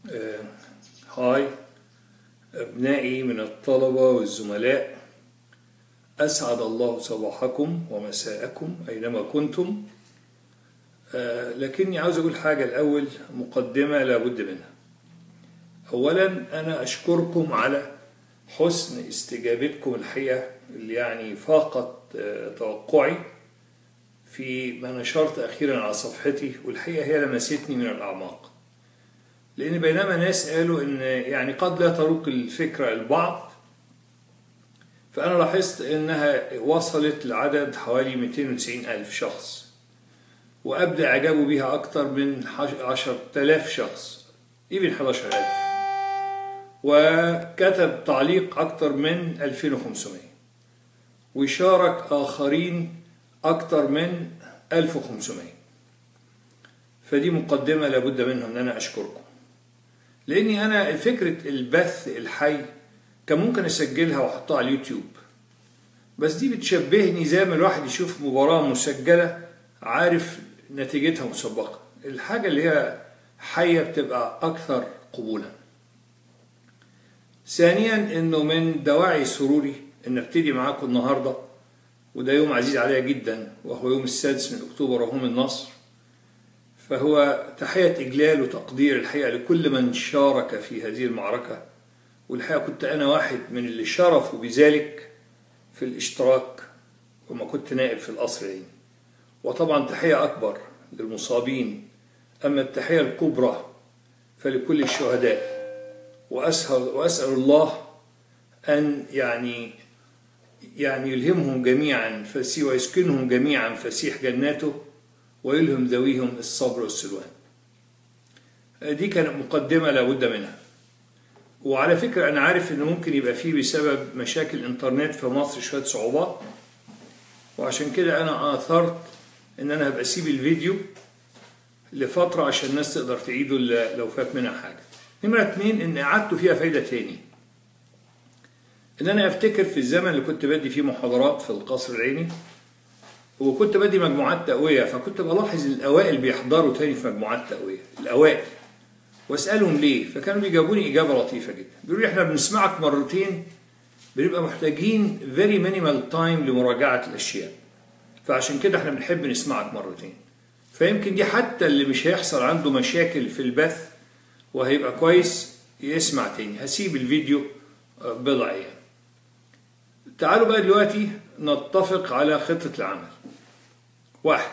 آه، هاي أبنائي من الطلبة والزملاء أسعد الله صباحكم ومساءكم أينما كنتم آه، لكني عاوز أقول حاجة الأول مقدمة لابد منها أولا أنا أشكركم على حسن استجابتكم الحقيقة اللي يعني فاقت آه، توقعي في ما نشرت أخيرا على صفحتي والحقيقة هي لمستني من الأعماق لأن بينما ناس قالوا إن يعني قد لا تروق الفكرة البعض فأنا لاحظت إنها وصلت لعدد حوالي 290 ألف شخص وأبدأ إعجابه بها أكثر من 10000 شخص يمكن 11000 وكتب تعليق أكثر من 2500 وشارك آخرين أكثر من 1500 فدي مقدمة لابد منها أن أنا أشكركم لأني أنا فكرة البث الحي كان ممكن أسجلها وأحطها على اليوتيوب بس دي بتشبهني زي ما الواحد يشوف مباراة مسجلة عارف نتيجتها مسبقة الحاجة اللي هي حية بتبقى أكثر قبولا ثانيا انه من دواعي سروري ان ابتدي معاكم النهارده وده يوم عزيز عليا جدا وهو يوم السادس من اكتوبر وهو من النصر فهو تحية إجلال وتقدير الحقيقة لكل من شارك في هذه المعركة والحقيقة كنت أنا واحد من اللي شرفوا بذلك في الاشتراك وما كنت نائب في القصر العيني وطبعا تحية أكبر للمصابين أما التحية الكبرى فلكل الشهداء وأسأل, وأسأل الله أن يعني يعني يلهمهم جميعا فسي ويسكنهم جميعا فسيح جناته ويلهم ذويهم الصبر والسلوان دي كانت مقدمة لابد منها وعلى فكرة أنا عارف إن ممكن يبقى فيه بسبب مشاكل الإنترنت في مصر شوية صعوبات وعشان كده أنا آثرت إن أنا هبقى أسيب الفيديو لفترة عشان الناس تقدر تعيده لو فات منها حاجة نمرة اتنين إن إعادته فيها فايدة تاني إن أنا أفتكر في الزمن اللي كنت بدي فيه محاضرات في القصر العيني وكنت بدي مجموعات تقوية فكنت بلاحظ الأوائل بيحضروا تاني في مجموعات تقوية الأوائل واسألهم ليه فكانوا بيجاوبوني إجابة لطيفة جدا بيقولوا لي إحنا بنسمعك مرتين بنبقى محتاجين very minimal time لمراجعة الأشياء فعشان كده إحنا بنحب نسمعك مرتين فيمكن دي حتى اللي مش هيحصل عنده مشاكل في البث وهيبقى كويس يسمع تاني هسيب الفيديو بضع أيام تعالوا بقى دلوقتي نتفق على خطة العمل واحد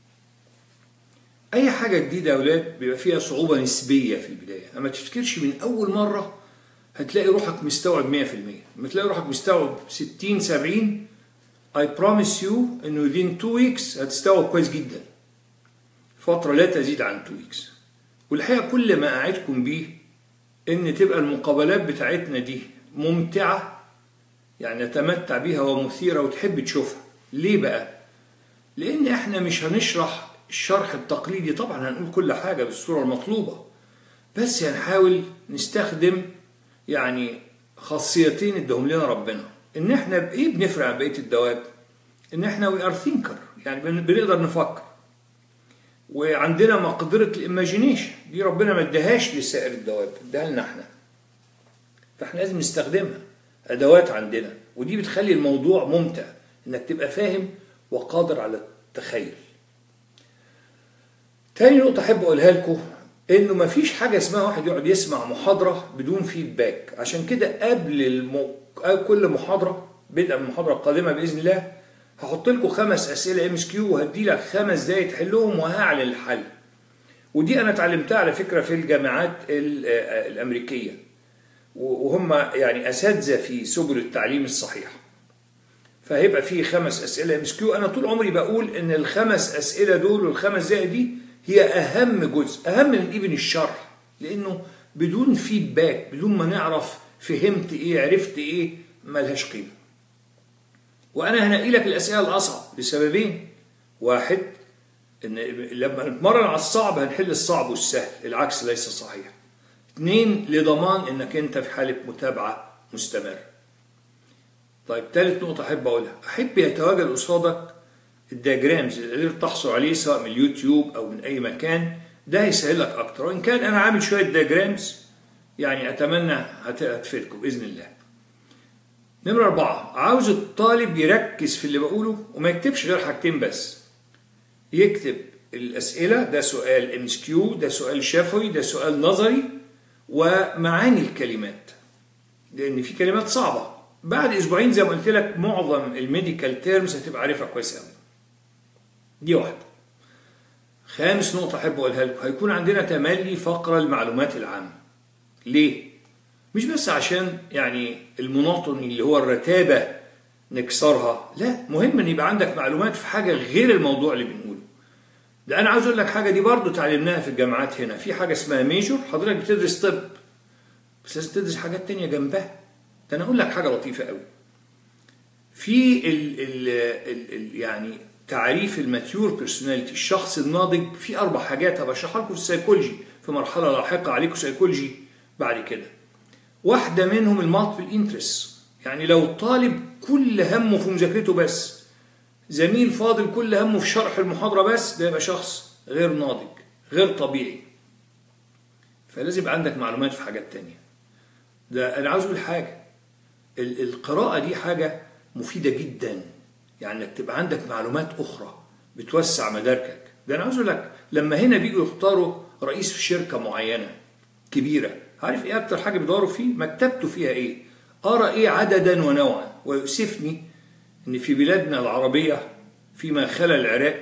أي حاجة جديدة يا أولاد بيبقى فيها صعوبة نسبية في البداية أما تفتكرش من أول مرة هتلاقي روحك مستوعب 100% لما تلاقي روحك مستوعب 60 70 I promise you إنه within 2 weeks هتستوعب كويس جدا فترة لا تزيد عن 2 weeks والحقيقة كل ما أعدكم بيه إن تبقى المقابلات بتاعتنا دي ممتعة يعني نتمتع بيها ومثيرة وتحب تشوفها ليه بقى؟ لأن إحنا مش هنشرح الشرح التقليدي طبعا هنقول كل حاجة بالصورة المطلوبة بس هنحاول نستخدم يعني خاصيتين ادهم لنا ربنا ان احنا بايه بنفرق عن بقيه الدواب ان احنا وي ار ثينكر يعني بنقدر نفكر وعندنا مقدره الايماجينيشن دي ربنا ما اداهاش لسائر الدواب اداها لنا احنا فاحنا لازم نستخدمها ادوات عندنا ودي بتخلي الموضوع ممتع انك تبقى فاهم وقادر على التخيل تاني نقطة أحب أقولها لكم إنه مفيش حاجة اسمها واحد يقعد يسمع محاضرة بدون فيدباك عشان كده قبل الم... كل محاضرة بدءا من المحاضرة القادمة بإذن الله هحط لكم خمس أسئلة ام اس كيو وهدي لك خمس دقايق تحلهم وهعلن الحل ودي أنا اتعلمتها على فكرة في الجامعات الأمريكية وهم يعني أساتذة في سبل التعليم الصحيح فهيبقى في خمس أسئلة ام اس كيو أنا طول عمري بقول إن الخمس أسئلة دول والخمس دقايق دي هي أهم جزء أهم من إيفن الشرح لأنه بدون فيدباك بدون ما نعرف فهمت إيه عرفت إيه ملهاش قيمة وأنا هنقي لك الأسئلة الأصعب لسببين واحد إن لما نتمرن على الصعب هنحل الصعب والسهل العكس ليس صحيح اثنين لضمان إنك أنت في حالة متابعة مستمرة طيب ثالث نقطة أحب أقولها أحب يتواجد قصادك الدياجرامز اللي قدرت تحصل عليه سواء من اليوتيوب او من اي مكان ده هيسهل لك اكتر وان كان انا عامل شويه دياجرامز يعني اتمنى هت- هتفيدكم باذن الله نمرة أربعة عاوز الطالب يركز في اللي بقوله وما يكتبش غير حاجتين بس يكتب الأسئلة ده سؤال ام كيو ده سؤال شفوي ده سؤال نظري ومعاني الكلمات لأن في كلمات صعبة بعد أسبوعين زي ما قلت لك معظم الميديكال تيرمز هتبقى عارفها كويس قوي دي واحدة خامس نقطة أحب أقولها لكم هيكون عندنا تملي فقرة المعلومات العامة ليه؟ مش بس عشان يعني المناطن اللي هو الرتابة نكسرها لا مهم ان يبقى عندك معلومات في حاجة غير الموضوع اللي بنقوله ده انا عاوز اقول لك حاجة دي برضو اتعلمناها في الجامعات هنا في حاجة اسمها ميجور حضرتك بتدرس طب بس لازم تدرس حاجات تانية جنبها ده انا اقول لك حاجة لطيفة قوي في ال ال ال ال يعني تعريف الماتيور بيرسوناليتي الشخص الناضج في اربع حاجات هبقى اشرحها لكم في السيكولوجي في مرحله لاحقه عليكم سيكولوجي بعد كده واحده منهم المالتيبل انترست يعني لو الطالب كل همه في مذاكرته بس زميل فاضل كل همه في شرح المحاضره بس ده يبقى شخص غير ناضج غير طبيعي فلازم يبقى عندك معلومات في حاجات تانية ده انا عاوز اقول حاجه ال- القراءه دي حاجه مفيده جدا يعني انك تبقى عندك معلومات اخرى بتوسع مداركك ده انا عاوز اقول لك لما هنا بيجوا يختاروا رئيس في شركه معينه كبيره عارف ايه اكتر حاجه بيدوروا فيه مكتبته فيها ايه ارى ايه عددا ونوعا ويؤسفني ان في بلادنا العربيه فيما خلا العراق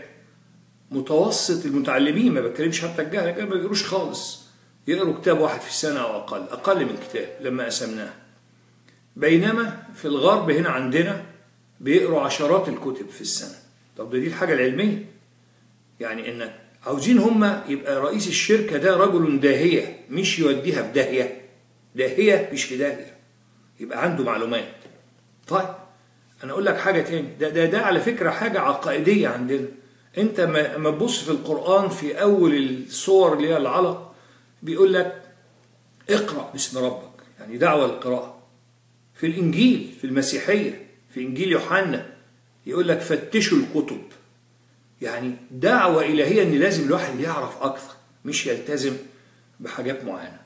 متوسط المتعلمين ما بتكلمش حتى الجهل الجهل ما بيقروش خالص يقروا كتاب واحد في السنه او اقل اقل من كتاب لما قسمناه بينما في الغرب هنا عندنا بيقروا عشرات الكتب في السنة طب ده دي الحاجة العلمية يعني انك عاوزين هما يبقى رئيس الشركة ده رجل داهية مش يوديها في داهية داهية مش في داهية يبقى عنده معلومات طيب انا اقول لك حاجة تاني ده ده, ده على فكرة حاجة عقائدية عندنا انت ما ما تبص في القرآن في اول الصور اللي هي العلق بيقول لك اقرأ باسم ربك يعني دعوة للقراءة في الإنجيل في المسيحية في إنجيل يوحنا يقول لك فتشوا الكتب يعني دعوة إلهية إن لازم الواحد يعرف أكثر مش يلتزم بحاجات معينة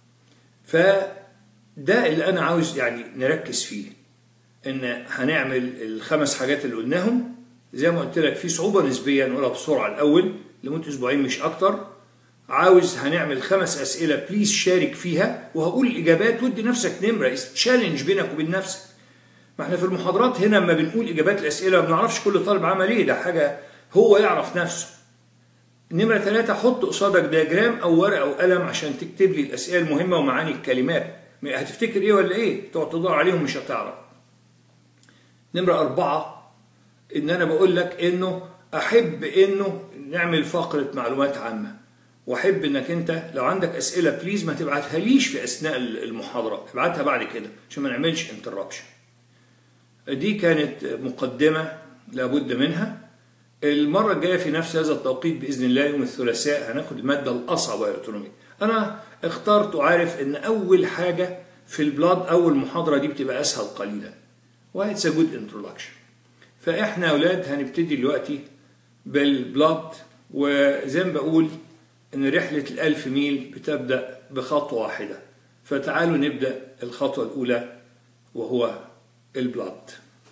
فده اللي أنا عاوز يعني نركز فيه إن هنعمل الخمس حاجات اللي قلناهم زي ما قلت لك في صعوبة نسبية نقولها بسرعة الأول لمدة أسبوعين مش أكتر عاوز هنعمل خمس أسئلة بليز شارك فيها وهقول الإجابات ودي نفسك نمرة تشالنج بينك وبين نفسك ما احنا في المحاضرات هنا لما بنقول إجابات الأسئلة ما بنعرفش كل طالب عمل إيه ده حاجة هو يعرف نفسه نمرة ثلاثة حط قصادك دياجرام أو ورقة أو قلم عشان تكتب لي الأسئلة المهمة ومعاني الكلمات هتفتكر إيه ولا إيه تقعد تدور عليهم مش هتعرف نمرة أربعة إن أنا بقول لك إنه أحب إنه نعمل فقرة معلومات عامة واحب انك انت لو عندك اسئله بليز ما تبعتها ليش في اثناء المحاضره ابعتها بعد كده عشان ما نعملش انتربشن دي كانت مقدمه لابد منها المره الجايه في نفس هذا التوقيت باذن الله يوم الثلاثاء هناخد الماده الاصعب وهي الاوتونومي انا اخترت وعارف ان اول حاجه في البلاد اول محاضره دي بتبقى اسهل قليلا وهي جود انترودكشن فاحنا يا اولاد هنبتدي دلوقتي بالبلاد وزي ما بقول ان رحله الالف ميل بتبدا بخطوه واحده فتعالوا نبدا الخطوه الاولى وهو البلاد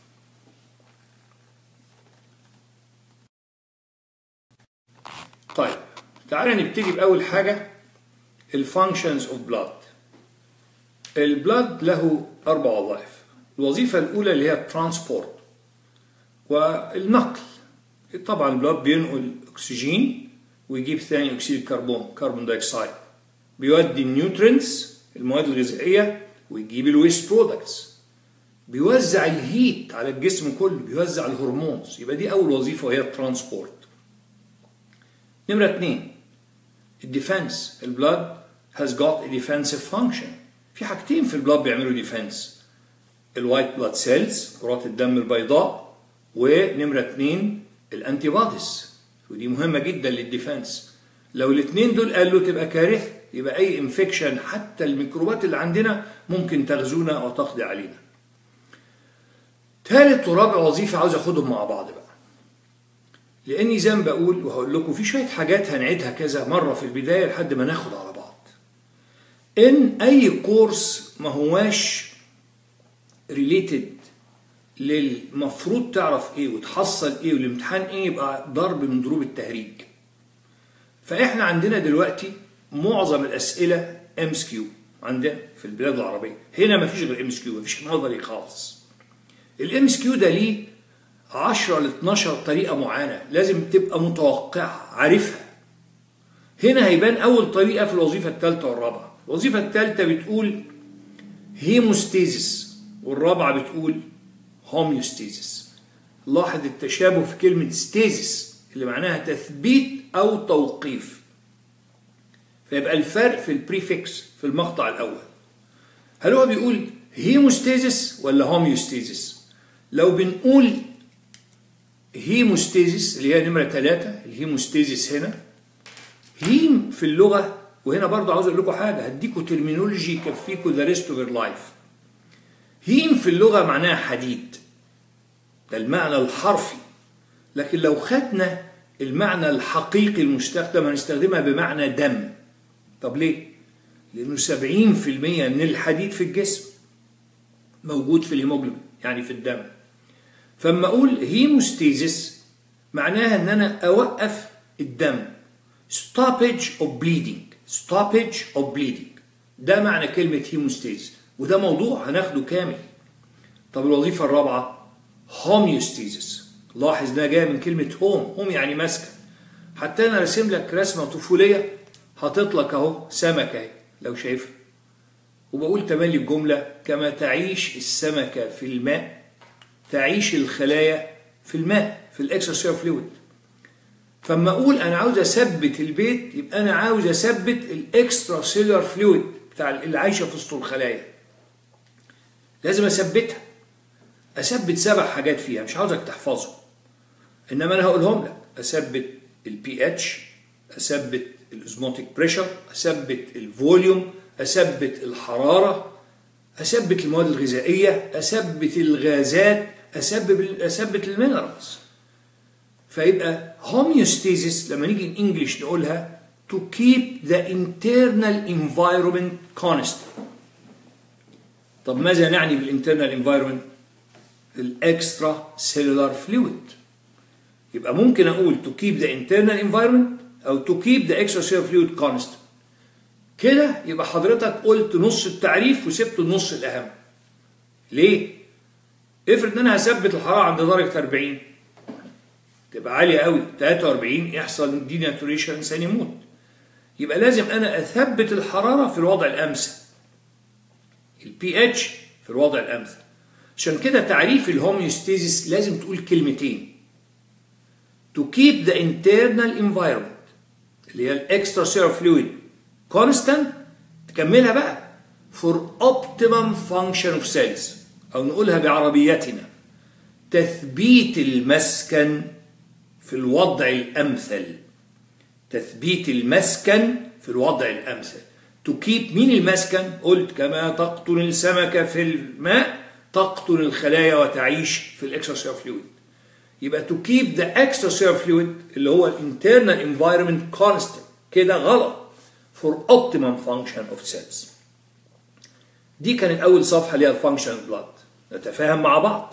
طيب تعالى نبتدي باول حاجه الفانكشنز اوف بلاد البلاد له اربع وظائف الوظيفه الاولى اللي هي الترانسبورت والنقل طبعا البلاد بينقل اكسجين ويجيب ثاني اكسيد الكربون كربون دايوكسيد بيودي النيوترينتس المواد الغذائيه ويجيب الويست برودكتس بيوزع الهيت على الجسم كله بيوزع الهرمونز يبقى دي اول وظيفه وهي الترانسبورت نمرة اثنين الديفنس البلاد has got a defensive function في حاجتين في البلاد بيعملوا ديفنس الوايت بلاد سيلز كرات الدم البيضاء ونمرة اثنين الانتي بوديز ودي مهمة جدا للديفنس لو الاثنين دول قالوا تبقى كارثة يبقى أي انفكشن حتى الميكروبات اللي عندنا ممكن تغزونا أو تقضي علينا ثالث ورابع وظيفة عاوز أخدهم مع بعض بقى لاني زي ما بقول وهقول لكم في شويه حاجات هنعيدها كذا مره في البدايه لحد ما ناخد على بعض ان اي كورس ما هواش ريليتد للمفروض تعرف ايه وتحصل ايه والامتحان ايه يبقى ضرب من ضروب التهريج فاحنا عندنا دلوقتي معظم الاسئله ام اس كيو عندنا في البلاد العربيه هنا ما فيش غير ام اس كيو ما فيش نظري خالص الام اس كيو ده ليه 10 ل 12 طريقه معينه لازم تبقى متوقعها عارفها هنا هيبان اول طريقه في الوظيفه الثالثه والرابعه الوظيفه الثالثه بتقول هيموستيزيس والرابعه بتقول هوميوستيزيس لاحظ التشابه في كلمه ستيزيس اللي معناها تثبيت او توقيف فيبقى الفرق في البريفكس في المقطع الاول هل هو بيقول هيموستيزيس ولا هوميوستيزيس لو بنقول هيموستيزيس اللي هي نمره ثلاثة الهيموستيزيس هنا هيم في اللغه وهنا برضه عاوز اقول لكم حاجه هديكم ترمينولوجي يكفيكم ذا ريست اوف لايف هيم في اللغه معناها حديد ده المعنى الحرفي لكن لو خدنا المعنى الحقيقي المستخدم هنستخدمها بمعنى دم طب ليه؟ لأنه 70% من الحديد في الجسم موجود في الهيموجلوبين يعني في الدم فلما أقول هيموستيزيس معناها أن أنا أوقف الدم stoppage of bleeding stoppage of bleeding ده معنى كلمة هيموستيز وده موضوع هناخده كامل طب الوظيفة الرابعة هوميوستيزيس لاحظ ده جاي من كلمة هوم هوم يعني مسكن حتى أنا راسم لك رسمة طفولية حاطط لك أهو سمكة اهي لو شايفها وبقول تملي الجملة كما تعيش السمكة في الماء تعيش الخلايا في الماء في الاكسترا فلويد فما اقول انا عاوز اثبت البيت يبقى انا عاوز اثبت الاكسترا سيلر فلويد بتاع اللي عايشه في وسط الخلايا لازم اثبتها اثبت سبع حاجات فيها مش عاوزك تحفظهم انما انا هقولهم لك اثبت البي اتش اثبت الاسموتيك بريشر اثبت الفوليوم اثبت الحراره اثبت المواد الغذائيه اثبت الغازات اثبت اثبت المينرالز فيبقى homeostasis لما نيجي in English نقولها to keep the internal environment constant طب ماذا نعني بالinternal environment الاكسترا سيلولار فلويد يبقى ممكن اقول to keep the internal environment او to keep the extracellular fluid constant كده يبقى حضرتك قلت نص التعريف وسبت النص الاهم ليه افرض ان انا هثبت الحراره عند درجه 40 تبقى عاليه قوي 43 يحصل دي ناتوريشن الانسان يموت يبقى لازم انا اثبت الحراره في الوضع الامثل البي اتش في الوضع الامثل عشان كده تعريف الهوميوستيزيس لازم تقول كلمتين to keep the internal environment اللي هي الاكسترا سيلر فلويد constant تكملها بقى for optimum function of cells او نقولها بعربيتنا تثبيت المسكن في الوضع الامثل تثبيت المسكن في الوضع الامثل to keep مين المسكن قلت كما تقطن السمكة في الماء تقطن الخلايا وتعيش في الاكسترا فلويد يبقى to keep the extracellular fluid اللي هو internal environment constant كده غلط for optimum function of cells دي كانت أول صفحة اللي هي الفانكشن بلاد نتفاهم مع بعض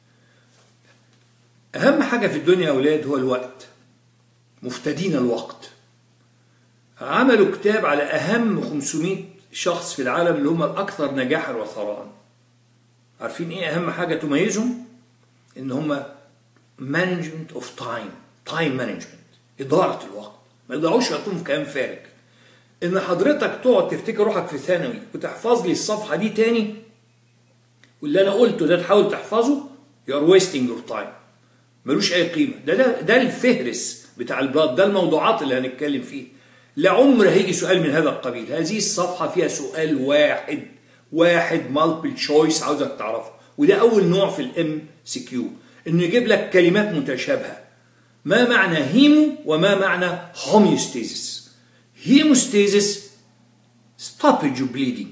أهم حاجة في الدنيا يا أولاد هو الوقت مفتدين الوقت عملوا كتاب على أهم 500 شخص في العالم اللي هم الأكثر نجاحا وثراء عارفين إيه أهم حاجة تميزهم؟ إن هم مانجمنت اوف تايم تايم مانجمنت إدارة الوقت ما يضيعوش وقتهم في كلام فارغ إن حضرتك تقعد تفتكر روحك في ثانوي وتحفظ لي الصفحة دي تاني واللي أنا قلته ده تحاول تحفظه you're wasting your time ملوش أي قيمة ده ده, ده الفهرس بتاع البلاد ده الموضوعات اللي هنتكلم فيه لعمر هيجي سؤال من هذا القبيل هذه الصفحة فيها سؤال واحد واحد مالبل تشويس عاوزك تعرفه وده أول نوع في الام سي كيو إنه يجيب لك كلمات متشابهة ما معنى هيمو وما معنى هوميوستيزيس هيموستيزيس stoppage of bleeding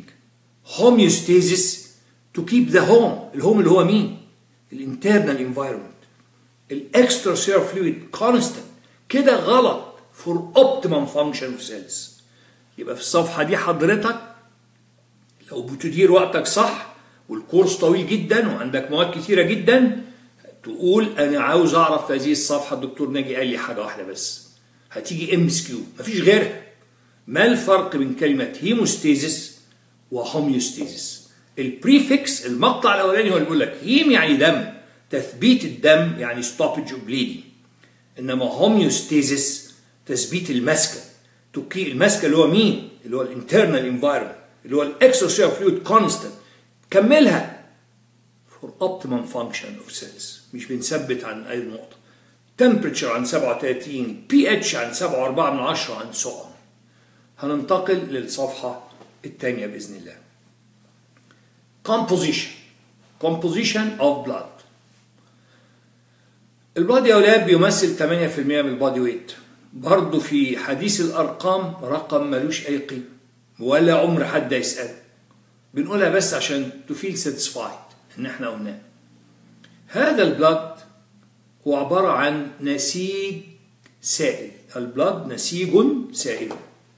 homeostasis to keep the home الهوم اللي هو مين الانترنال environment الاكسترا سير فلويد كونستنت كده غلط فور اوبتيمم فانكشن اوف سيلز يبقى في الصفحه دي حضرتك لو بتدير وقتك صح والكورس طويل جدا وعندك مواد كتيره جدا تقول انا عاوز اعرف في هذه الصفحه الدكتور ناجي قال لي حاجه واحده بس هتيجي ام اس كيو مفيش غيرها ما الفرق بين كلمه هيموستيزيس وهوميوستيزيس البريفكس المقطع الاولاني هو اللي بيقول لك هيم يعني دم تثبيت الدم يعني ستوبج اوف بليدنج انما هوميوستيزيس تثبيت المسكه توكي المسكه اللي هو مين اللي هو الانترنال انفايرمنت اللي هو الاكسترا فلويد كونستنت كملها for optimum function of cells مش بنثبت عن اي نقطه temperature عن 37 pH عن 7.4 من 10 عن so on هننتقل للصفحه الثانيه باذن الله composition composition of blood البادي يا اولاد بيمثل 8% من البادي ويت برضه في حديث الارقام رقم ملوش اي قيمه ولا عمر حد يسال بنقولها بس عشان تفيل ساتسفايد ان احنا قلناه هذا البلاد هو عباره عن نسيج سائل البلاد نسيج سائل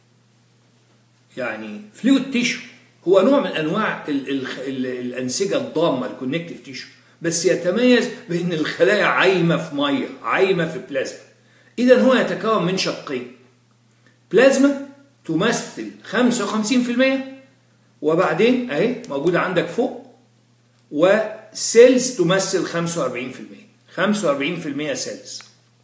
يعني فلويد تيشو هو نوع من انواع ال ال ال الانسجه الضامه الكونكتيف تيشو بس يتميز بان الخلايا عايمه في ميه عايمه في بلازما اذا هو يتكون من شقين بلازما تمثل 55% وبعدين اهي موجوده عندك فوق وسيلز تمثل 45% 45% سيلز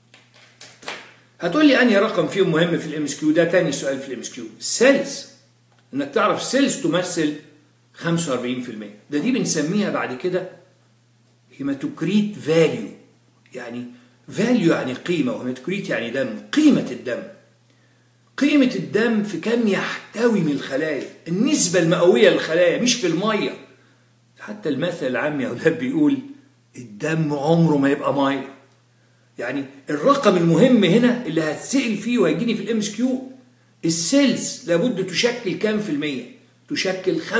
هتقول لي انهي رقم فيهم مهم في الام اس كيو ده تاني سؤال في الام اس كيو سيلز انك تعرف سيلز تمثل 45% ده دي بنسميها بعد كده هيماتوكريت فاليو يعني فاليو يعني قيمه وهيماتوكريت يعني دم قيمه الدم قيمة الدم في كم يحتوي من الخلايا النسبة المئوية للخلايا مش في المية حتى المثل العام يا أولاد بيقول الدم عمره ما يبقى مية يعني الرقم المهم هنا اللي هتسأل فيه وهيجيني في الام اس كيو السيلز لابد تشكل كام في المية تشكل 45%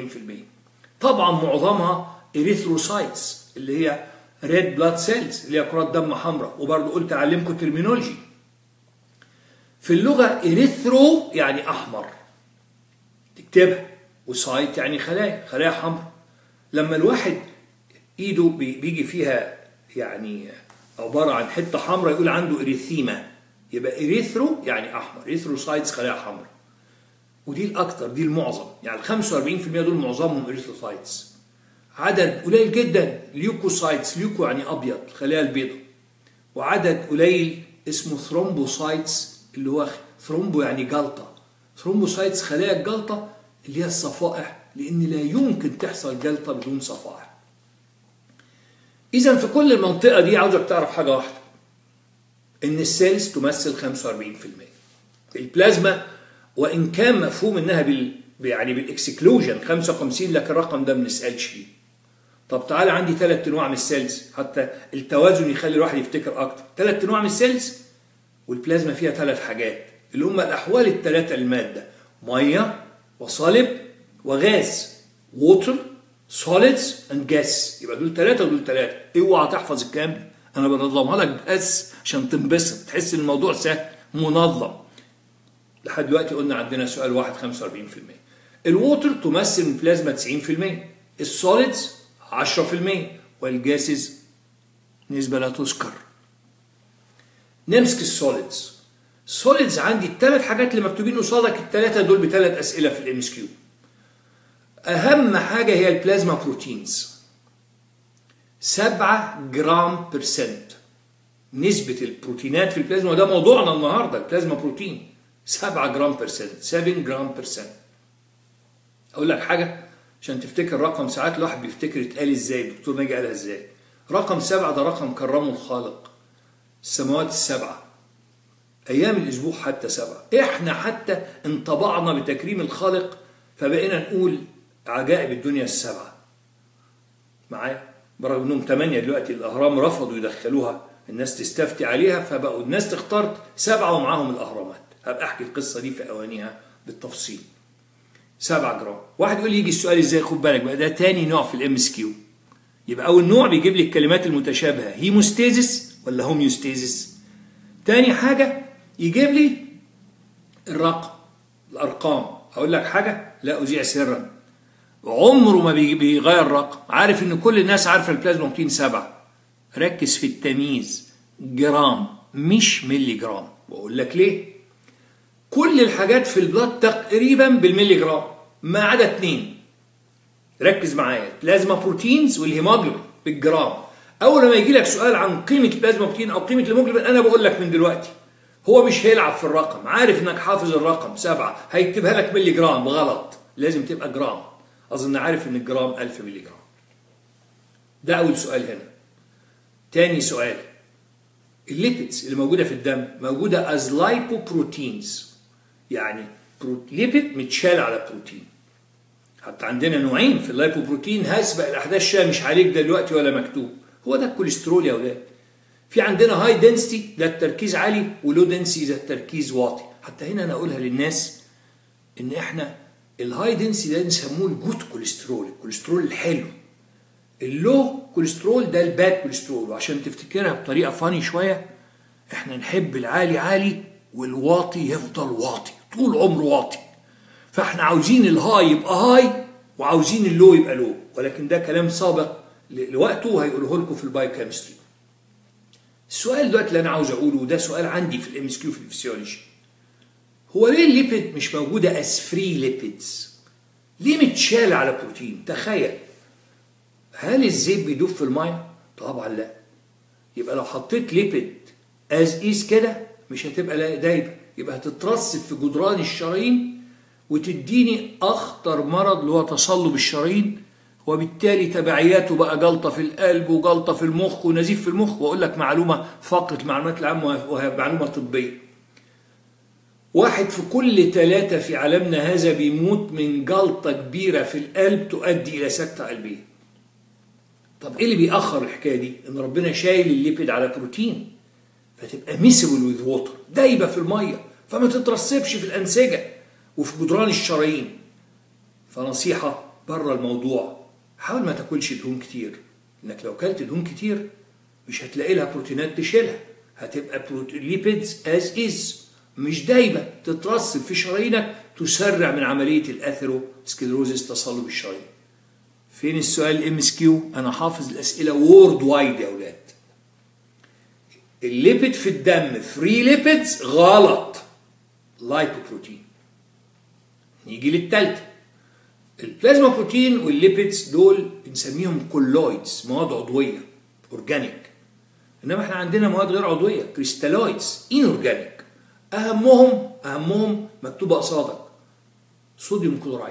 طبعا معظمها اريثروسايتس اللي هي ريد بلاد سيلز اللي هي كرات دم حمراء وبرضه قلت اعلمكم ترمينولوجي في اللغة إريثرو يعني أحمر تكتبها وسايت يعني خلايا خلايا حمراء لما الواحد إيده بيجي فيها يعني عبارة عن حتة حمراء يقول عنده إريثيما يبقى إريثرو يعني أحمر إريثروسايتس خلايا حمراء ودي الأكثر دي المعظم يعني ال 45% دول معظمهم إريثروسايتس عدد قليل جدا ليوكوسايتس ليوكو يعني أبيض الخلايا البيضاء وعدد قليل اسمه ثرومبوسايتس اللي هو ثرومبو يعني جلطة ثرومبوسايتس خلايا الجلطة اللي هي الصفائح لأن لا يمكن تحصل جلطة بدون صفائح إذا في كل المنطقة دي عاوزك تعرف حاجة واحدة إن السيلز تمثل 45% البلازما وإن كان مفهوم إنها بال يعني بالاكسكلوجن 55 لكن الرقم ده ما بنسألش فيه طب تعالى عندي ثلاث انواع من السيلز حتى التوازن يخلي الواحد يفتكر اكتر ثلاث انواع من السيلز والبلازما فيها ثلاث حاجات اللي هم الاحوال الثلاثه للماده ميه وصلب وغاز ووتر سوليدز اند جاس يبقى دول ثلاثه ودول ثلاثه اوعى تحفظ الكلام انا بنظمها لك بس عشان تنبسط تحس ان الموضوع سهل منظم لحد دلوقتي قلنا عندنا سؤال واحد 45% الووتر تمثل من بلازما 90% السوليدز 10% والجاسز نسبة لا تذكر نمسك السوليدز السوليدز عندي الثلاث حاجات اللي مكتوبين قصادك الثلاثة دول بثلاث أسئلة في الام اس كيو أهم حاجة هي البلازما بروتينز 7 جرام برسنت نسبة البروتينات في البلازما وده موضوعنا النهاردة البلازما بروتين 7 جرام برسنت 7 جرام برسنت أقول لك حاجة عشان تفتكر رقم ساعات الواحد بيفتكر اتقال ازاي الدكتور ناجي قالها ازاي رقم سبعة ده رقم كرمه الخالق السماوات السبعة أيام الأسبوع حتى سبعة إحنا حتى انطبعنا بتكريم الخالق فبقينا نقول عجائب الدنيا السبعة معايا برغم انهم ثمانية دلوقتي الأهرام رفضوا يدخلوها الناس تستفتي عليها فبقوا الناس تختار سبعة ومعاهم الأهرامات هبقى أحكي القصة دي في أوانيها بالتفصيل 7 جرام واحد يقول لي يجي السؤال ازاي خد بالك بقى ده تاني نوع في الام اس كيو يبقى اول نوع بيجيب لي الكلمات المتشابهه هيموستيزيس ولا هوميوستيزيس تاني حاجة يجيب لي الرقم الأرقام أقول لك حاجة لا أذيع سرا عمره ما بيغير الرقم عارف إن كل الناس عارفة البلازما بروتين سبعة ركز في التمييز جرام مش ملي جرام وأقول لك ليه كل الحاجات في البلاد تقريبا بالملي جرام ما عدا اتنين ركز معايا البلازما بروتينز والهيموجلوبين بالجرام اول ما يجي لك سؤال عن قيمه البلازما بروتين او قيمه الهيموجلوبين انا بقول لك من دلوقتي هو مش هيلعب في الرقم عارف انك حافظ الرقم سبعة هيكتبها لك ملي جرام غلط لازم تبقى جرام اظن عارف ان الجرام 1000 ملي جرام ده اول سؤال هنا تاني سؤال الليبيدز اللي موجوده في الدم موجوده از لايبوبروتينز يعني ليبيد متشال على بروتين حتى عندنا نوعين في اللايبوبروتين هسبق الاحداث شا مش عليك دلوقتي ولا مكتوب هو ده الكوليسترول يا اولاد في عندنا هاي دنسيتي ده التركيز عالي ولو دنسيتي ده التركيز واطي حتى هنا انا اقولها للناس ان احنا الهاي دنسيتي ده نسموه الجود كوليسترول الكوليسترول الحلو اللو كوليسترول ده الباد كوليسترول وعشان تفتكرها بطريقه فاني شويه احنا نحب العالي عالي والواطي يفضل واطي طول عمره واطي فاحنا عاوزين الهاي يبقى هاي وعاوزين اللو يبقى لو ولكن ده كلام سابق لوقته هيقوله لكم في البايوكيمستري السؤال دلوقتي اللي انا عاوز اقوله وده سؤال عندي في الام اس كيو في الفسيولوجي هو ليه الليبيد مش موجوده از فري ليبيدز ليه متشال على بروتين تخيل هل الزيت بيدوب في الميه طبعا لا يبقى لو حطيت ليبيد از ايز كده مش هتبقى دايبه يبقى هتترسب في جدران الشرايين وتديني اخطر مرض اللي هو تصلب الشرايين وبالتالي تبعياته بقى جلطه في القلب وجلطه في المخ ونزيف في المخ واقول لك معلومه فقره المعلومات العامه وهي معلومه طبيه واحد في كل ثلاثة في عالمنا هذا بيموت من جلطة كبيرة في القلب تؤدي إلى سكتة قلبية. طب إيه اللي بيأخر الحكاية دي؟ إن ربنا شايل الليبيد على بروتين فتبقى ميسبل وذ ووتر دايبة في المية فما تترسبش في الأنسجة وفي جدران الشرايين. فنصيحة بره الموضوع حاول ما تاكلش دهون كتير انك لو كلت دهون كتير مش هتلاقي لها بروتينات تشيلها هتبقى ليبيدز از از مش دايبه تترسب في شرايينك تسرع من عمليه الاثيرو سكلروزيس تصلب الشرايين فين السؤال ام اس كيو انا حافظ الاسئله وورد وايد يا اولاد الليبيد في الدم فري ليبيدز غلط لايبوبروتين نيجي للثالثه البلازما بروتين والليبيدز دول بنسميهم كولويدز مواد عضويه اورجانيك انما احنا عندنا مواد غير عضويه كريستالويدز ان اورجانيك اهمهم اهمهم مكتوبه قصادك صوديوم كلورايد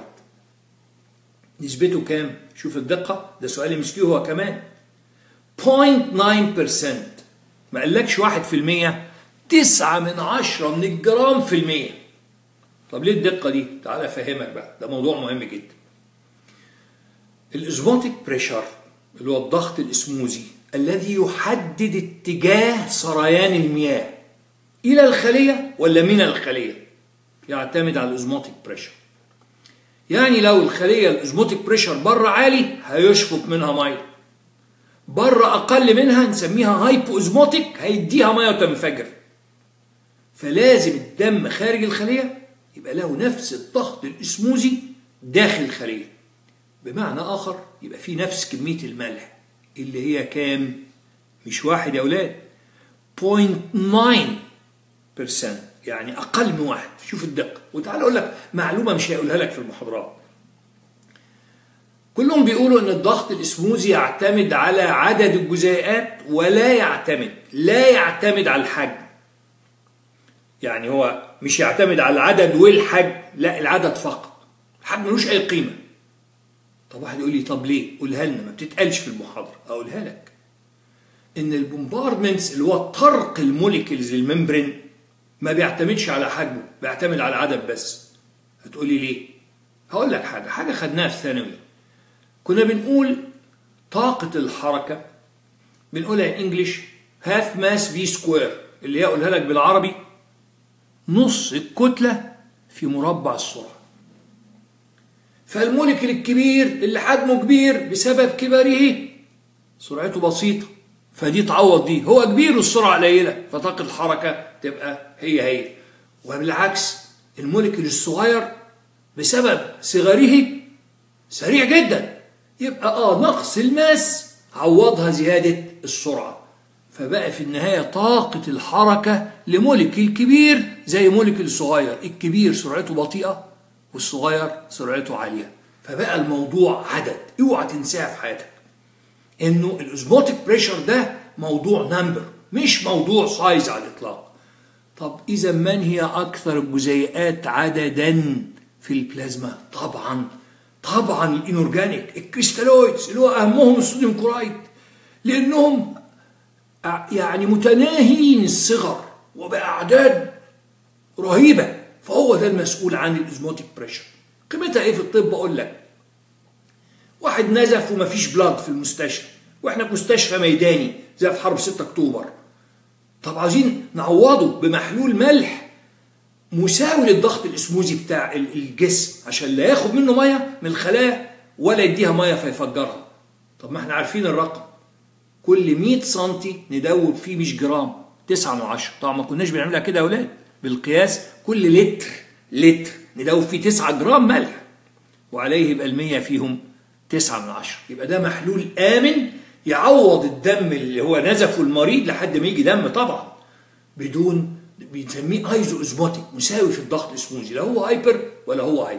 نسبته كام شوف الدقه ده سؤال مسكيه هو كمان 0.9% ما قالكش 1% 9 من 10 من الجرام في المية طب ليه الدقة دي؟ تعالى أفهمك بقى، ده موضوع مهم جدا. الاسموتيك بريشر اللي هو الضغط الاسموزي الذي يحدد اتجاه سريان المياه إلى الخلية ولا من الخلية؟ يعتمد على الاسموتيك بريشر. يعني لو الخلية الاسموتيك بريشر بره عالي هيشفط منها مية. بره أقل منها نسميها هايبو اسموتيك هيديها مية وتنفجر. فلازم الدم خارج الخلية يبقى له نفس الضغط الاسموزي داخل الخلية بمعنى آخر يبقى في نفس كمية الملح اللي هي كام مش واحد يا أولاد 0.9% يعني أقل من واحد شوف الدقة وتعال أقول لك معلومة مش هيقولها لك في المحاضرات كلهم بيقولوا ان الضغط الاسموزي يعتمد على عدد الجزيئات ولا يعتمد لا يعتمد على الحجم يعني هو مش يعتمد على العدد والحجم لا العدد فقط الحجم ملوش اي قيمه طب واحد يقول لي طب ليه قولها لنا ما بتتقالش في المحاضره اقولها لك ان البومباردمنتس اللي هو طرق الموليكيولز للممبرين ما بيعتمدش على حجمه بيعتمد على العدد بس هتقول لي ليه هقول لك حاجه حاجه خدناها في ثانوي كنا بنقول طاقه الحركه بنقولها انجلش هاف ماس في سكوير اللي هي اقولها لك بالعربي نص الكتلة في مربع السرعة فالموليكيول الكبير اللي حجمه كبير بسبب كبره سرعته بسيطة فدي تعوض دي هو كبير والسرعة قليلة فطاقة الحركة تبقى هي هي وبالعكس الموليكيول الصغير بسبب صغره سريع جدا يبقى اه نقص الماس عوضها زيادة السرعة فبقى في النهاية طاقة الحركة لموليكيول كبير زي موليكيول صغير الكبير سرعته بطيئة والصغير سرعته عالية فبقى الموضوع عدد اوعى تنساها في حياتك انه الاوزموتيك بريشر ده موضوع نمبر مش موضوع سايز على الاطلاق طب اذا من هي اكثر الجزيئات عددا في البلازما طبعا طبعا الانورجانيك الكريستالويدز اللي هو اهمهم الصوديوم كورايد لانهم يعني متناهيين الصغر وباعداد رهيبه فهو ده المسؤول عن الاوزموتيك بريشر قيمتها ايه في الطب اقول لك واحد نزف ومفيش بلاد في المستشفى واحنا في مستشفى ميداني زي في حرب 6 اكتوبر طب عايزين نعوضه بمحلول ملح مساوي للضغط الاسموزي بتاع الجسم عشان لا ياخد منه ميه من الخلايا ولا يديها ميه فيفجرها طب ما احنا عارفين الرقم كل 100 سم ندوب فيه مش جرام 9 من 10 طبعا ما كناش بنعملها كده يا اولاد بالقياس كل لتر لتر ندوب فيه 9 جرام ملح وعليه يبقى ال100 فيهم 9 من 10 يبقى ده محلول امن يعوض الدم اللي هو نزفه المريض لحد ما يجي دم طبعا بدون بنسميه ايزو اوزموتيك مساوي في الضغط الاسموزي لا هو هايبر ولا هو هايبر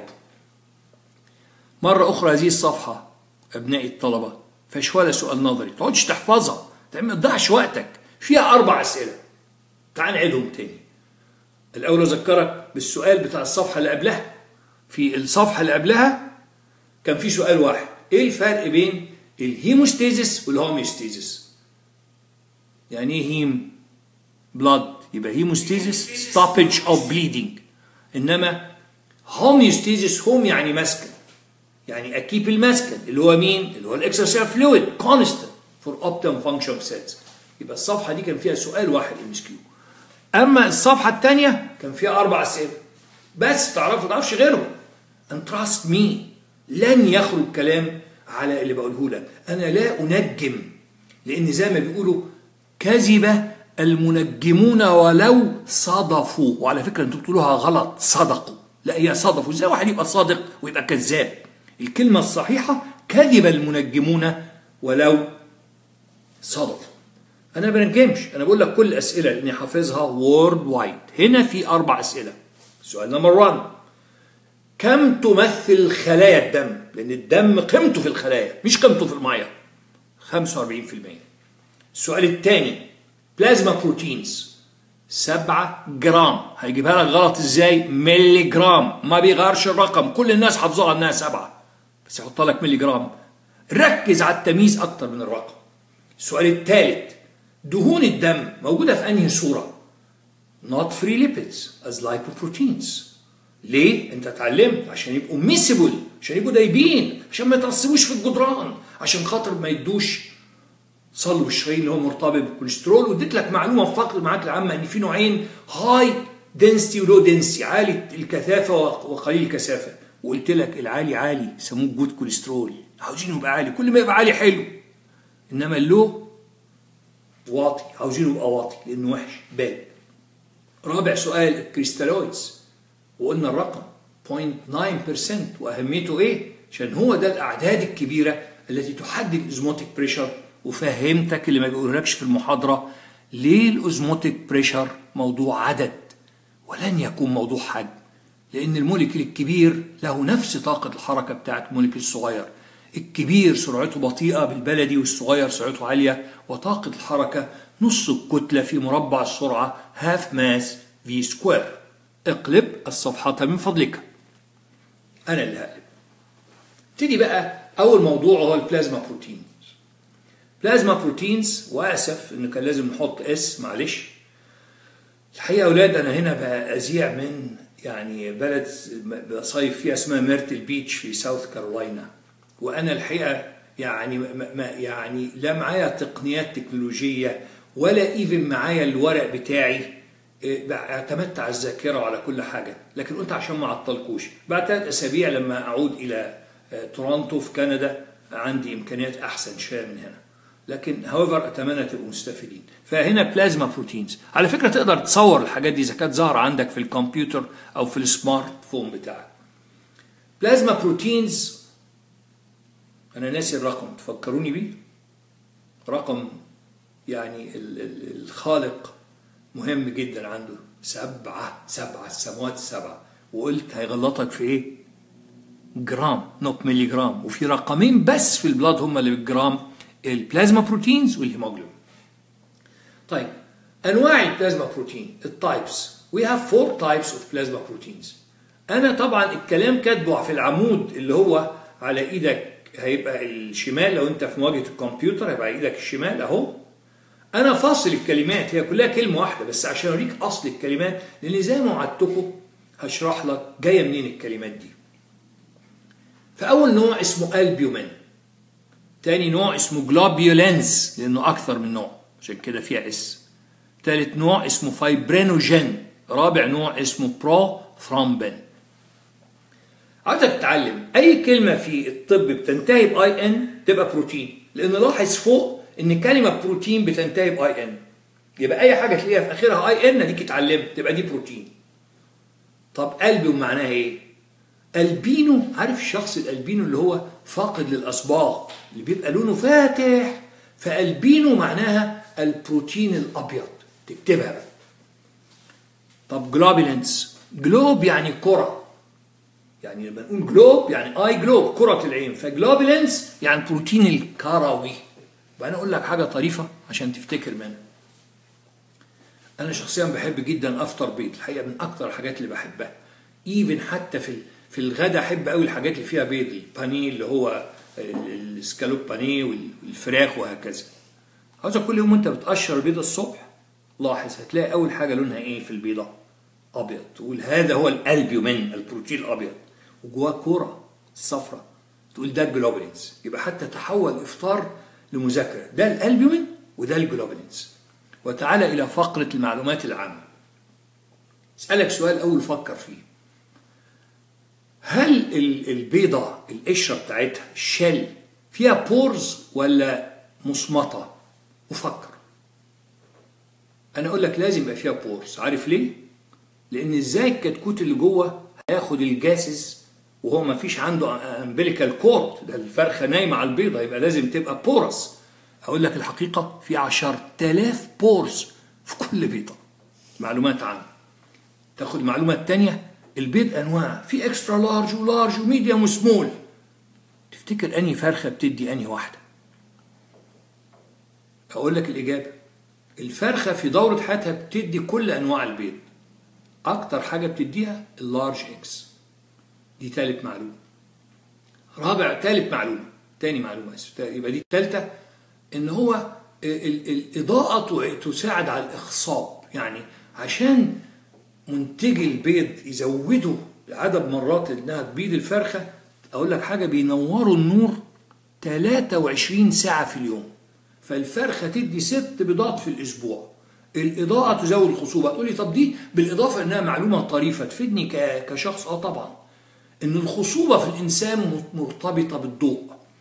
مرة أخرى هذه الصفحة أبنائي الطلبة فيش ولا سؤال نظري تقعدش تحفظها ما تضيعش وقتك فيها أربع أسئلة تعال نعيدهم تاني الأول أذكرك بالسؤال بتاع الصفحة اللي قبلها في الصفحة اللي قبلها كان في سؤال واحد إيه الفرق بين الهيموستيزيس والهوميوستيزيس يعني ايه هيم بلاد يبقى هيموستيزيس ستوبج اوف بليدنج انما هوميوستيزيس هوم يعني مسكن يعني اكيب المسكن اللي هو مين اللي هو الاكسترا فلويد كونستنت فور اوبتيم فانكشن اوف سيلز يبقى الصفحه دي كان فيها سؤال واحد ام اس كيو اما الصفحه الثانيه كان فيها اربع اسئله بس تعرفوا ما تعرفش غيرهم and trust me لن يخرج كلام على اللي بقوله لك انا لا انجم لان زي ما بيقولوا كذب المنجمون ولو صدفوا وعلى فكره انتوا بتقولوها غلط صدقوا لا هي صدفوا ازاي واحد يبقى صادق ويبقى كذاب الكلمه الصحيحه كذب المنجمون ولو صدفوا انا ما بنجمش انا بقول لك كل الاسئله لاني حافظها وورد وايد هنا في اربع اسئله سؤال نمبر 1 كم تمثل خلايا الدم لان الدم قيمته في الخلايا مش قيمته في الميه 45% السؤال الثاني بلازما بروتينز 7 جرام هيجيبها لك غلط ازاي ملي جرام ما بيغيرش الرقم كل الناس حافظوها انها 7 بس يحط لك ملي جرام ركز على التمييز اكتر من الرقم السؤال الثالث دهون الدم موجوده في انهي صوره not free lipids as lipoproteins ليه؟ انت اتعلمت عشان يبقوا ميسبل عشان يبقوا دايبين عشان ما يتعصبوش في الجدران عشان خاطر ما يدوش صلب الشرايين اللي هو مرتبط بالكوليسترول واديت لك معلومه في فقر المعلومات العامه ان في نوعين هاي دنسيتي ولو دنسيتي عالي الكثافه وقليل الكثافه وقلت لك العالي عالي سموه جود كوليسترول عاوزينه يبقى عالي كل ما يبقى عالي حلو انما اللو واطي عاوزينه يبقى واطي لانه وحش باد رابع سؤال الكريستالويدز وقلنا الرقم 0.9% واهميته ايه؟ عشان هو ده الاعداد الكبيره التي تحدد الاوزموتيك بريشر وفهمتك اللي ما بيقولكش في المحاضره ليه الاوزموتيك بريشر موضوع عدد ولن يكون موضوع حجم لان الموليكيول الكبير له نفس طاقه الحركه بتاعت الموليكيول الصغير الكبير سرعته بطيئه بالبلدي والصغير سرعته عاليه وطاقه الحركه نص الكتله في مربع السرعه هاف ماس في سكوير اقلب الصفحة من فضلك أنا اللي هقلب ابتدي بقى أول موضوع هو البلازما بروتينز بلازما بروتينز وأسف إنه كان لازم نحط اس معلش الحقيقة يا أولاد أنا هنا بأذيع من يعني بلد بصيف فيها اسمها ميرتل بيتش في ساوث كارولاينا وأنا الحقيقة يعني ما يعني لا معايا تقنيات تكنولوجية ولا ايفن معايا الورق بتاعي اعتمدت على الذاكره وعلى كل حاجه لكن قلت عشان ما اعطلكوش بعد ثلاث اسابيع لما اعود الى تورونتو في كندا عندي امكانيات احسن شويه من هنا لكن هاويفر اتمنى تبقوا مستفيدين فهنا بلازما بروتينز على فكره تقدر تصور الحاجات دي اذا كانت ظاهره عندك في الكمبيوتر او في السمارت فون بتاعك بلازما بروتينز انا ناسي الرقم تفكروني بيه رقم يعني ال- ال- الخالق مهم جدا عنده سبعة سبعة السماوات السبعة وقلت هيغلطك في ايه جرام نوت ملي جرام وفي رقمين بس في البلاد هم اللي بالجرام البلازما بروتينز والهيموجلوبين طيب انواع البلازما بروتين التايبس وي هاف فور تايبس اوف بلازما بروتينز انا طبعا الكلام كاتبه في العمود اللي هو على ايدك هيبقى الشمال لو انت في مواجهه الكمبيوتر هيبقى ايدك الشمال اهو انا فاصل الكلمات هي كلها كلمه واحده بس عشان اوريك اصل الكلمات لان زي ما وعدتكم هشرح لك جايه منين الكلمات دي فاول نوع اسمه البيومين تاني نوع اسمه جلوبيولينز لانه اكثر من نوع عشان كده فيها اس تالت نوع اسمه فايبرينوجين رابع نوع اسمه برو ثرومبين عايزك تتعلم اي كلمه في الطب بتنتهي باي ان تبقى بروتين لان لاحظ فوق ان كلمه بروتين بتنتهي باي ان يبقى اي حاجه تلاقيها في اخرها اي ان اديك اتعلمت تبقى دي بروتين طب قلبي معناها ايه البينو عارف الشخص الالبينو اللي هو فاقد للاصباغ اللي بيبقى لونه فاتح فالبينو معناها البروتين الابيض تكتبها بقى طب جلوبيلنس جلوب يعني كره يعني لما نقول جلوب يعني اي جلوب كره العين فجلوبيلنس يعني البروتين الكروي وانا اقول لك حاجه طريفه عشان تفتكر منها انا شخصيا بحب جدا افطر بيض الحقيقه من اكتر الحاجات اللي بحبها ايفن حتى في في الغداء احب قوي الحاجات اللي فيها بيض البانيه اللي هو السكالوب بانيه والفراخ وهكذا عاوزك كل يوم وانت بتقشر البيضه الصبح لاحظ هتلاقي اول حاجه لونها ايه في البيضه ابيض تقول هذا هو الالبيومين البروتين الابيض وجواه كوره صفراء تقول ده الجلوبولينز يبقى حتى تحول الافطار لمذاكره ده الالبيومين وده الجلوبولينز وتعالى الى فقره المعلومات العامه اسالك سؤال اول فكر فيه هل البيضة القشرة بتاعتها الشل فيها بورز ولا مصمطة؟ وفكر. أنا أقول لك لازم يبقى فيها بورز، عارف ليه؟ لأن إزاي الكتكوت اللي جوه هياخد الجاسز وهو ما فيش عنده امبليكال كورد ده الفرخة نايمة على البيضة يبقى لازم تبقى بورس. أقول لك الحقيقة في عشر تلاف بورز في كل بيضة. معلومات عامة. تاخد المعلومة التانية البيض انواع في اكسترا لارج ولارج وميديوم وسمول تفتكر انهي فرخه بتدي انهي واحده اقول لك الاجابه الفرخه في دوره حياتها بتدي كل انواع البيض اكتر حاجه بتديها اللارج اكس دي ثالث معلومه رابع ثالث معلومه تاني معلومه اسف يبقى دي الثالثه ان هو الاضاءه تساعد على الاخصاب يعني عشان منتجي البيض يزودوا عدد مرات انها تبيض الفرخه اقول لك حاجه بينوروا النور 23 ساعه في اليوم فالفرخه تدي ست بيضات في الاسبوع الاضاءه تزود الخصوبه تقول لي طب دي بالاضافه انها معلومه طريفه تفيدني كشخص اه طبعا ان الخصوبه في الانسان مرتبطه بالضوء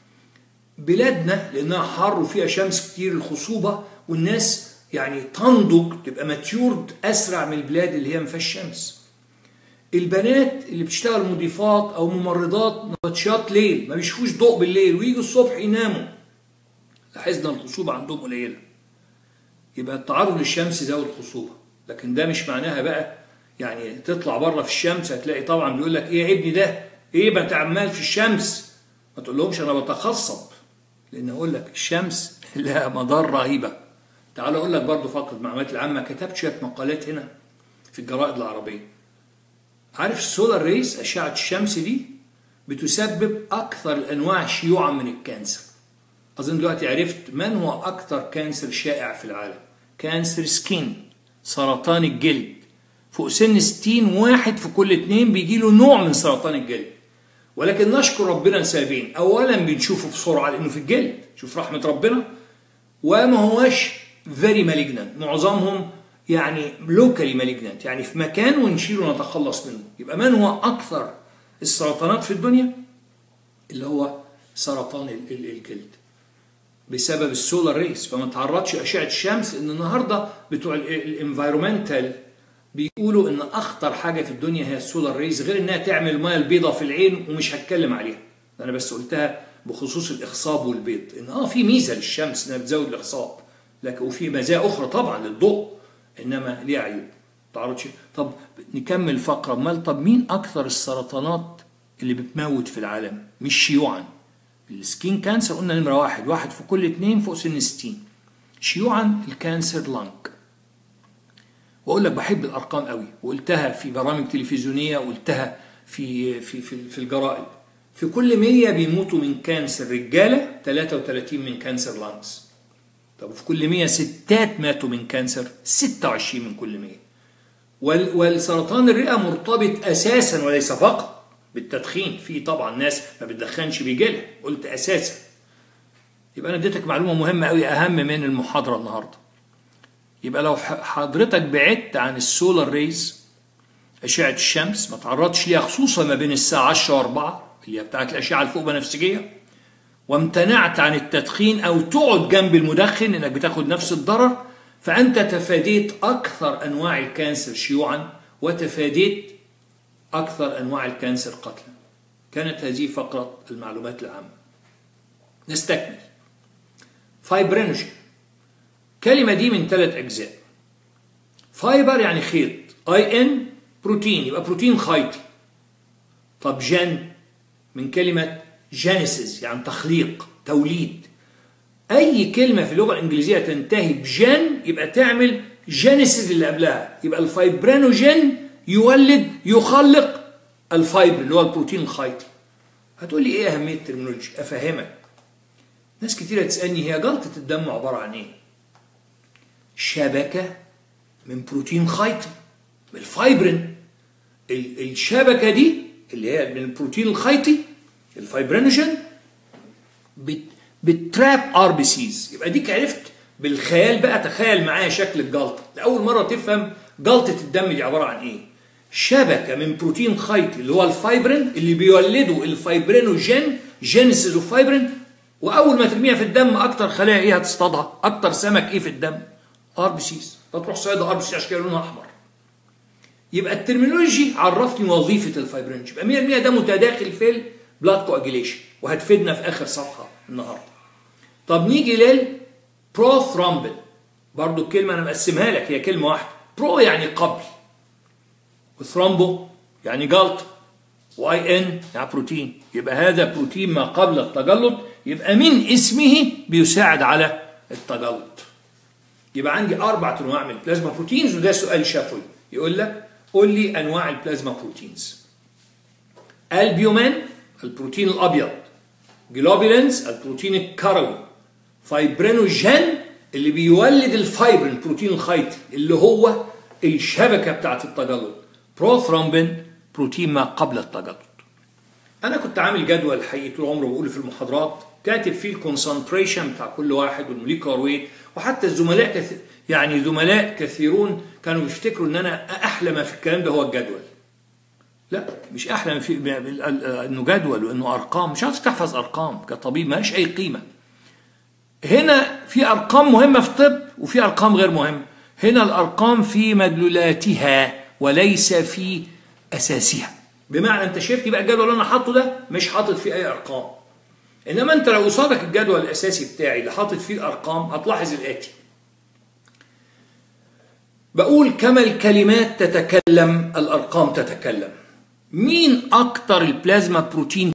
بلادنا لانها حر وفيها شمس كتير الخصوبه والناس يعني تنضج تبقى ماتيورد اسرع من البلاد اللي هي ما فيهاش شمس. البنات اللي بتشتغل مضيفات او ممرضات نبطشات ليل ما بيشوفوش ضوء بالليل ويجوا الصبح يناموا. لاحظنا الخصوبه عندهم قليله. يبقى التعرض للشمس زود الخصوبه، لكن ده مش معناها بقى يعني تطلع بره في الشمس هتلاقي طبعا بيقول لك ايه يا ابني ده؟ ايه ما عمال في الشمس؟ ما تقولهمش انا بتخصب لان اقول لك الشمس لها مضار رهيبه. تعال اقول لك برضه فقره المعلومات العامه كتبت شويه مقالات هنا في الجرائد العربيه عارف السولار ريز اشعه الشمس دي بتسبب اكثر الانواع شيوعا من الكانسر اظن دلوقتي عرفت من هو اكثر كانسر شائع في العالم كانسر سكين سرطان الجلد فوق سن 60 واحد في كل اتنين بيجي له نوع من سرطان الجلد ولكن نشكر ربنا لسببين اولا بنشوفه بسرعه لانه في الجلد شوف رحمه ربنا وما هوش فيري مالجنانت معظمهم يعني لوكالي مالجنانت يعني في مكان ونشيله ونتخلص منه يبقى من هو اكثر السرطانات في الدنيا اللي هو سرطان الجلد بسبب السولار ريز فما تعرضش اشعه الشمس ان النهارده بتوع الانفايرومنتال بيقولوا ان اخطر حاجه في الدنيا هي السولار ريز غير انها تعمل الميه البيضاء في العين ومش هتكلم عليها انا بس قلتها بخصوص الاخصاب والبيض ان اه في ميزه للشمس انها بتزود الاخصاب لكن وفي مزايا اخرى طبعا للضوء انما ليها عيوب تعرضش طب نكمل فقره امال طب مين اكثر السرطانات اللي بتموت في العالم مش شيوعا السكين كانسر قلنا نمرة واحد واحد في كل اتنين فوق سن ستين شيوعا الكانسر لانج واقول لك بحب الارقام قوي وقلتها في برامج تلفزيونيه وقلتها في في في, في الجرائد في كل 100 بيموتوا من كانسر رجاله 33 من كانسر لانجز طب في كل 100 ستات ماتوا من كانسر 26 من كل 100 والسرطان الرئه مرتبط اساسا وليس فقط بالتدخين في طبعا ناس ما بتدخنش بيجيلها قلت اساسا يبقى انا اديتك معلومه مهمه قوي اهم من المحاضره النهارده يبقى لو حضرتك بعدت عن السولار ريز اشعه الشمس ما تعرضش ليها خصوصا ما بين الساعه 10 و4 اللي هي بتاعت الاشعه الفوق بنفسجيه وامتنعت عن التدخين او تقعد جنب المدخن انك بتاخد نفس الضرر فانت تفاديت اكثر انواع الكانسر شيوعا وتفاديت أكثر أنواع الكانسر قتلا كانت هذه فقرة المعلومات العامة نستكمل فايبرينوجين كلمة دي من ثلاث أجزاء فايبر يعني خيط اي ان بروتين يبقى بروتين خيطي طب جن من كلمة جينيسيس يعني تخليق توليد أي كلمة في اللغة الإنجليزية تنتهي بجن يبقى تعمل جينيسيس اللي قبلها يبقى الفايبرينوجين يولد يخلق الفايبر اللي هو البروتين الخيطي هتقول لي ايه اهميه الترمينولوجي افهمك ناس كتير تسالني هي جلطه الدم عباره عن ايه شبكه من بروتين خيطي من الفايبرين الشبكه دي اللي هي من البروتين الخيطي الفايبرينوجين بت بتراب ار بي سيز يبقى ديك عرفت بالخيال بقى تخيل معايا شكل الجلطه لاول مره تفهم جلطه الدم دي عباره عن ايه شبكه من بروتين خيطي اللي هو الفايبرين اللي بيولدوا الفايبرينوجين جينيسيس اوف فايبرين واول ما ترميها في الدم اكتر خلايا ايه هتصطادها اكتر سمك ايه في الدم ار بي سيز فتروح صيادة ار بي سيز عشان كده لونها احمر يبقى الترمينولوجي عرفتني وظيفه الفايبرينوجين يبقى 100% ده متداخل في البلاد كواجيليشن وهتفيدنا في اخر صفحه النهارده طب نيجي للبروثرومبين برضو الكلمه انا مقسمها لك هي كلمه واحده برو يعني قبل وثرومبو يعني جلط واي ان يعني بروتين يبقى هذا بروتين ما قبل التجلط يبقى من اسمه بيساعد على التجلط يبقى عندي اربع انواع من البلازما بروتينز وده سؤال شفوي يقول لك قول لي انواع البلازما بروتينز البيومين البروتين الابيض جلوبولينز البروتين الكروي فايبرينوجين اللي بيولد الفايبرين البروتين الخيطي اللي هو الشبكه بتاعت التجلط بروثرومبين بروتين ما قبل التجلط انا كنت عامل جدول حقيقي طول عمري بقوله في المحاضرات كاتب فيه الكونسنتريشن بتاع كل واحد والموليكولار ويت وحتى الزملاء كثير يعني زملاء كثيرون كانوا بيفتكروا ان انا احلى ما في الكلام ده هو الجدول لا مش احلى ما في انه جدول وانه ارقام مش عايز تحفظ ارقام كطبيب مالهاش اي قيمه هنا في ارقام مهمه في الطب وفي ارقام غير مهمه هنا الارقام في مدلولاتها وليس في اساسها بمعنى انت شفت بقى الجدول اللي انا حاطه ده مش حاطط فيه اي ارقام انما انت لو قصادك الجدول الاساسي بتاعي اللي حاطط فيه الارقام هتلاحظ الاتي بقول كما الكلمات تتكلم الارقام تتكلم مين اكتر البلازما بروتين